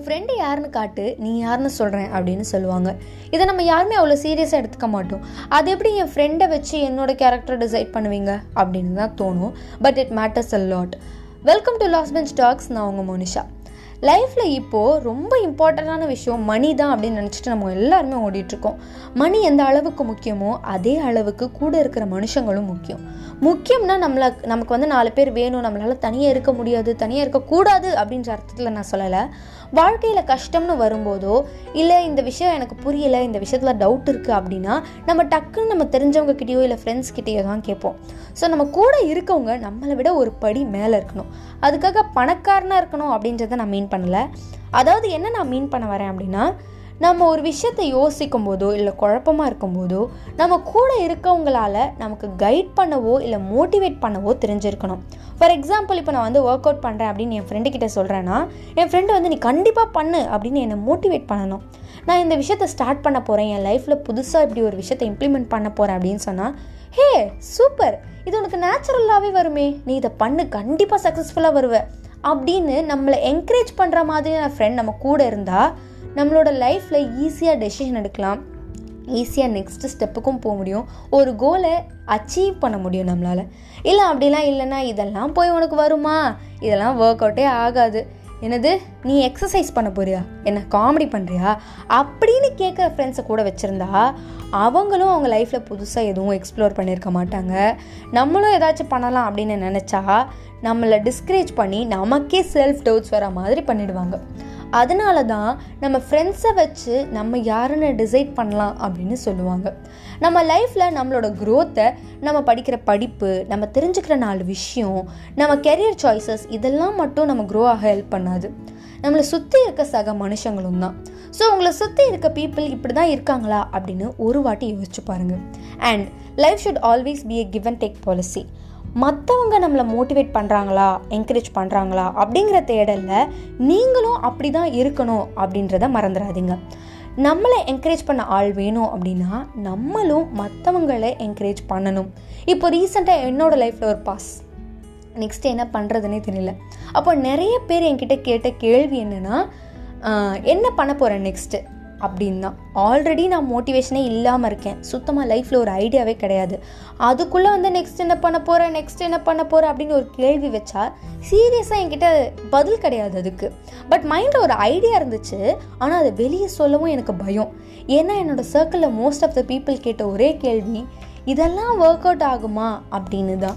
friend யாருன்னு காட்டு நீ யாருன்னு சொல்கிறேன் அப்படின்னு சொல்லுவாங்க இதை நம்ம யாருமே அவ்வளோ சீரியஸாக எடுத்துக்க மாட்டோம் அது எப்படி என் ஃப்ரெண்டை வச்சு என்னோட கேரக்டர் டிசைட் பண்ணுவீங்க அப்படின்னு தான் தோணும் but it matters a lot welcome to last bench talks நான் உங்கள் மோனிஷா லைஃப்பில் இப்போது ரொம்ப இம்பார்ட்டண்ட்டான விஷயம் மணி தான் அப்படின்னு நினச்சிட்டு நம்ம எல்லாருமே ஓடிட்டுருக்கோம் மணி எந்த அளவுக்கு முக்கியமோ அதே அளவுக்கு கூட இருக்கிற மனுஷங்களும் முக்கியம் முக்கியம்னா நம்மளை நமக்கு வந்து நாலு பேர் வேணும் நம்மளால் தனியாக இருக்க முடியாது தனியாக இருக்கக்கூடாது அப்படின்ற அர்த்தத்தில் நான் சொல்லலை வாழ்க்கையில் கஷ்டம்னு வரும்போதோ இல்லை இந்த விஷயம் எனக்கு புரியலை இந்த விஷயத்தில் டவுட் இருக்குது அப்படின்னா நம்ம டக்குன்னு நம்ம தெரிஞ்சவங்க கிட்டேயோ இல்லை ஃப்ரெண்ட்ஸ் கிட்டேயோ தான் கேட்போம் ஸோ நம்ம கூட இருக்கவங்க நம்மளை விட ஒரு படி மேலே இருக்கணும் அதுக்காக பணக்காரனாக இருக்கணும் அப்படின்றத நான் மீன் பண்ணலை அதாவது என்ன நான் மீன் பண்ண வரேன் அப்படின்னா நம்ம ஒரு விஷயத்தை யோசிக்கும் போதோ இல்லை குழப்பமாக இருக்கும்போதோ நம்ம கூட இருக்கவங்களால நமக்கு கைட் பண்ணவோ இல்லை மோட்டிவேட் பண்ணவோ தெரிஞ்சிருக்கணும் ஃபார் எக்ஸாம்பிள் இப்போ நான் வந்து ஒர்க் அவுட் பண்ணுறேன் அப்படின்னு என் ஃப்ரெண்டு கிட்ட சொல்கிறேன்னா என் ஃப்ரெண்டு வந்து நீ கண்டிப்பாக பண்ணு அப்படின்னு என்னை மோட்டிவேட் பண்ணணும் நான் இந்த விஷயத்தை ஸ்டார்ட் பண்ண போகிறேன் என் லைஃப்பில் புதுசாக இப்படி ஒரு விஷயத்தை இம்ப்ளிமெண்ட் பண்ண போகிறேன் அப்படின்னு சொன்னால் ஹே சூப்பர் இது உனக்கு நேச்சுரலாகவே வருமே நீ இதை பண்ணு கண்டிப்பாக சக்ஸஸ்ஃபுல்லாக வருவ அப்படின்னு நம்மளை என்கரேஜ் பண்ணுற மாதிரியான ஃப்ரெண்ட் நம்ம கூட இருந்தால் நம்மளோட லைஃப்பில் ஈஸியாக டெசிஷன் எடுக்கலாம் ஈஸியாக நெக்ஸ்ட் ஸ்டெப்புக்கும் போக முடியும் ஒரு கோலை அச்சீவ் பண்ண முடியும் நம்மளால் இல்லை அப்படிலாம் இல்லைன்னா இதெல்லாம் போய் உனக்கு வருமா இதெல்லாம் ஒர்க் அவுட்டே ஆகாது என்னது நீ எக்ஸசைஸ் பண்ண போறியா என்ன காமெடி பண்ணுறியா அப்படின்னு கேட்குற ஃப்ரெண்ட்ஸை கூட வச்சுருந்தா அவங்களும் அவங்க லைஃப்பில் புதுசாக எதுவும் எக்ஸ்ப்ளோர் பண்ணியிருக்க மாட்டாங்க நம்மளும் ஏதாச்சும் பண்ணலாம் அப்படின்னு நினச்சா நம்மளை டிஸ்கரேஜ் பண்ணி நமக்கே செல்ஃப் டவுட்ஸ் வர மாதிரி பண்ணிடுவாங்க அதனால தான் நம்ம ஃப்ரெண்ட்ஸை வச்சு நம்ம யாருன்னு டிசைட் பண்ணலாம் அப்படின்னு சொல்லுவாங்க நம்ம லைஃப்பில் நம்மளோட க்ரோத்தை நம்ம படிக்கிற படிப்பு நம்ம தெரிஞ்சுக்கிற நாலு விஷயம் நம்ம கெரியர் சாய்ஸஸ் இதெல்லாம் மட்டும் நம்ம க்ரோ ஆக ஹெல்ப் பண்ணாது நம்மளை சுற்றி இருக்க சக மனுஷங்களும் தான் ஸோ உங்களை சுற்றி இருக்க பீப்புள் இப்படி தான் இருக்காங்களா அப்படின்னு ஒரு வாட்டி யோசிச்சு பாருங்கள் and life should always be a give and take policy மற்றவங்க நம்மளை மோட்டிவேட் பண்ணுறாங்களா என்கரேஜ் பண்ணுறாங்களா அப்படிங்கிற தேடலில் நீங்களும் அப்படி தான் இருக்கணும் அப்படின்றத மறந்துடாதீங்க நம்மளை என்கரேஜ் பண்ண ஆள் வேணும் அப்படின்னா நம்மளும் மற்றவங்களை என்கரேஜ் பண்ணணும் இப்போ ரீசெண்டாக என்னோடய லைஃப்பில் ஒரு பாஸ் நெக்ஸ்ட் என்ன பண்ணுறதுனே தெரியல அப்போ நிறைய பேர் என்கிட்ட கேட்ட கேள்வி என்னென்னா என்ன பண்ண போகிறேன் நெக்ஸ்ட்டு அப்படின்னு தான் ஆல்ரெடி நான் மோட்டிவேஷனே இல்லாமல் இருக்கேன் சுத்தமாக லைஃப்பில் ஒரு ஐடியாவே கிடையாது அதுக்குள்ளே வந்து நெக்ஸ்ட் என்ன பண்ண போகிறேன் நெக்ஸ்ட் என்ன பண்ண போகிறேன் அப்படின்னு ஒரு கேள்வி வச்சா சீரியஸாக என்கிட்ட பதில் கிடையாது அதுக்கு பட் மைண்டில் ஒரு ஐடியா இருந்துச்சு ஆனால் அதை வெளியே சொல்லவும் எனக்கு பயம் ஏன்னா என்னோடய சர்க்கிளில் மோஸ்ட் ஆஃப் த பீப்புள் கேட்ட ஒரே கேள்வி இதெல்லாம் ஒர்க் அவுட் ஆகுமா அப்படின்னு தான்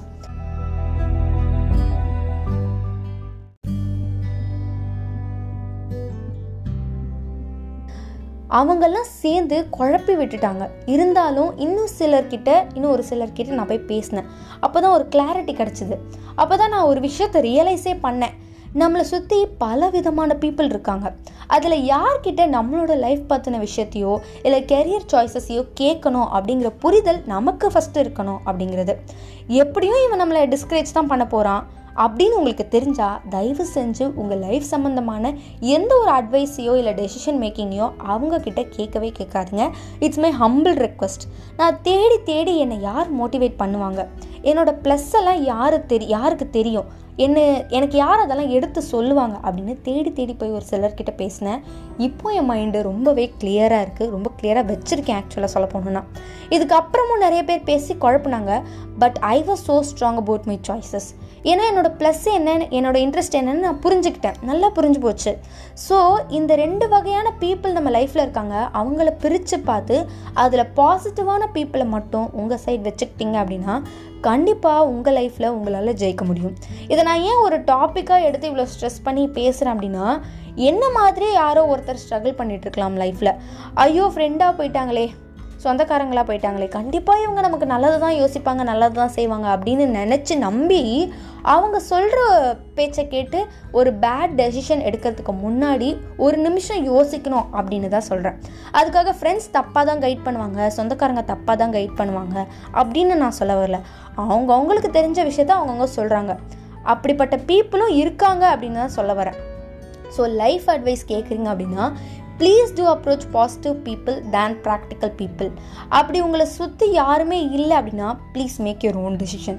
அவங்கெல்லாம் சேர்ந்து குழப்பி விட்டுட்டாங்க இருந்தாலும் இன்னும் சிலர்கிட்ட இன்னும் ஒரு சிலர்கிட்ட நான் போய் பேசினேன் அப்போ தான் ஒரு கிளாரிட்டி கிடச்சிது அப்போ தான் நான் ஒரு விஷயத்தை ரியலைஸே பண்ணேன் நம்மளை சுற்றி பல விதமான பீப்புள் இருக்காங்க அதில் யார்கிட்ட நம்மளோட லைஃப் பற்றின விஷயத்தையோ இல்லை கெரியர் சாய்ஸஸையோ கேட்கணும் அப்படிங்கிற புரிதல் நமக்கு ஃபஸ்ட்டு இருக்கணும் அப்படிங்கிறது எப்படியும் இவன் நம்மளை டிஸ்கரேஜ் தான் பண்ண போகிறான் அப்படின்னு உங்களுக்கு தெரிஞ்சால் தயவு செஞ்சு உங்கள் லைஃப் சம்மந்தமான எந்த ஒரு அட்வைஸையோ இல்லை டெசிஷன் மேக்கிங்கையோ அவங்கக்கிட்ட கேட்கவே கேட்காதுங்க இட்ஸ் மை ஹம்பிள் ரெக்வஸ்ட் நான் தேடி தேடி என்னை யார் மோட்டிவேட் பண்ணுவாங்க என்னோடய ப்ளஸ் எல்லாம் யாரு தெரி யாருக்கு தெரியும் என்ன எனக்கு யார் அதெல்லாம் எடுத்து சொல்லுவாங்க அப்படின்னு தேடி தேடி போய் ஒரு சிலர்கிட்ட பேசினேன் இப்போ என் மைண்டு ரொம்பவே கிளியராக இருக்குது ரொம்ப கிளியராக வச்சுருக்கேன் ஆக்சுவலாக சொல்ல போனோன்னா இதுக்கப்புறமும் நிறைய பேர் பேசி குழப்புனாங்க but I was so strong about my choices ஏன்னா என்னோடய ப்ளஸ் என்னன்னு என்னோடய இன்ட்ரெஸ்ட் என்னன்னு நான் புரிஞ்சுக்கிட்டேன் நல்லா புரிஞ்சு போச்சு ஸோ இந்த ரெண்டு வகையான பீப்புள் நம்ம லைஃப்பில் இருக்காங்க அவங்கள பிரித்து பார்த்து அதில் பாசிட்டிவான பீப்புளை மட்டும் உங்கள் சைட் வச்சுக்கிட்டீங்க அப்படின்னா கண்டிப்பாக உங்கள் லைஃப்பில் உங்களால் ஜெயிக்க முடியும் இதை நான் ஏன் ஒரு டாப்பிக்காக எடுத்து இவ்வளோ ஸ்ட்ரெஸ் பண்ணி பேசுகிறேன் அப்படின்னா என்ன மாதிரியே யாரோ ஒருத்தர் ஸ்ட்ரகிள் பண்ணிட்டு இருக்கலாம் லைஃப்பில் ஐயோ ஃப்ரெண்டாக போயிட்டாங்களே சொந்தக்காரங்களாக போயிட்டாங்களே கண்டிப்பாக இவங்க நமக்கு நல்லது தான் யோசிப்பாங்க நல்லது தான் செய்வாங்க அப்படின்னு நினச்சி நம்பி அவங்க சொல்கிற பேச்சை கேட்டு ஒரு பேட் டெசிஷன் எடுக்கிறதுக்கு முன்னாடி ஒரு நிமிஷம் யோசிக்கணும் அப்படின்னு தான் சொல்கிறேன் அதுக்காக ஃப்ரெண்ட்ஸ் தப்பாக தான் கைட் பண்ணுவாங்க சொந்தக்காரங்க தப்பாக தான் கைட் பண்ணுவாங்க அப்படின்னு நான் சொல்ல வரல அவங்க அவங்களுக்கு தெரிஞ்ச விஷயத்த அவங்கவுங்க சொல்கிறாங்க அப்படிப்பட்ட பீப்புளும் இருக்காங்க அப்படின்னு தான் சொல்ல வரேன் ஸோ லைஃப் அட்வைஸ் கேட்குறீங்க அப்படின்னா please do approach positive people then practical people அப்படி உங்களை சுற்றி யாருமே இல்லை அப்படின்னா please make your own decision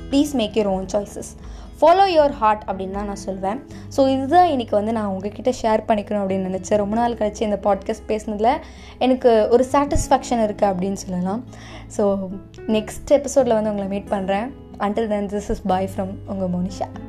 please make your own choices follow your heart அப்படின்னு தான் நான் சொல்வேன் ஸோ இதுதான் இன்றைக்கி வந்து நான் உங்ககிட்ட ஷேர் பண்ணிக்கணும் அப்படின்னு நினச்சேன் ரொம்ப நாள் கழிச்சு இந்த பாட்காஸ்ட் பேசினதில் எனக்கு ஒரு சாட்டிஸ்ஃபேக்ஷன் இருக்குது அப்படின்னு சொல்லலாம் ஸோ நெக்ஸ்ட் எபிசோடில் வந்து உங்களை மீட் பண்ணுறேன் until then this is bye from உங்கள் மோனிஷா